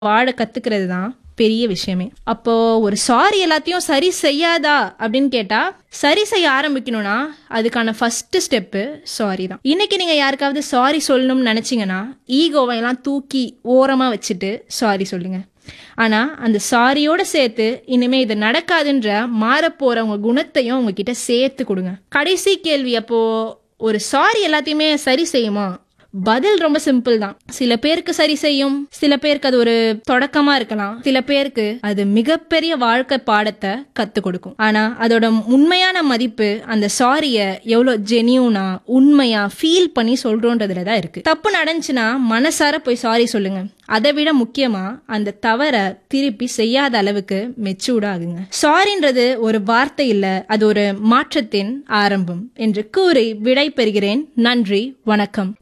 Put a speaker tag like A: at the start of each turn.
A: வாழ கத்துக்கிறது தான் பெரிய விஷயமே அப்போ ஒரு சாரி எல்லாத்தையும் சரி செய்யாதா அப்படின்னு கேட்டா சரி செய்ய ஆரம்பிக்கணும்னா அதுக்கான ஃபர்ஸ்ட் ஸ்டெப்பு சாரி தான் இன்னைக்கு நீங்க யாருக்காவது சாரி சொல்லணும்னு நினைச்சீங்கன்னா ஈகோவை எல்லாம் தூக்கி ஓரமா வச்சுட்டு சாரி சொல்லுங்க ஆனா அந்த சாரியோட சேர்த்து இனிமே இது நடக்காதுன்ற மாறப்போற உங்க குணத்தையும் உங்ககிட்ட சேர்த்து கொடுங்க கடைசி கேள்வி அப்போ ஒரு சாரி எல்லாத்தையுமே சரி செய்யுமா பதில் ரொம்ப சிம்பிள் தான் சில பேருக்கு சரி செய்யும் சில பேருக்கு அது ஒரு தொடக்கமா இருக்கலாம் சில பேருக்கு அது மிகப்பெரிய வாழ்க்கை பாடத்தை கத்து கொடுக்கும் ஆனா அதோட உண்மையான மதிப்பு அந்த சாரிய எவ்வளவு ஜெனியூனா உண்மையா ஃபீல் பண்ணி சொல்றோன்றதுல தான் இருக்கு தப்பு நடந்துச்சுன்னா மனசார போய் சாரி சொல்லுங்க அதை விட முக்கியமா அந்த தவற திருப்பி செய்யாத அளவுக்கு மெச்சூர்டா ஆகுங்க சாரின்றது ஒரு வார்த்தை இல்ல அது ஒரு மாற்றத்தின் ஆரம்பம் என்று கூறி விடை பெறுகிறேன் நன்றி வணக்கம்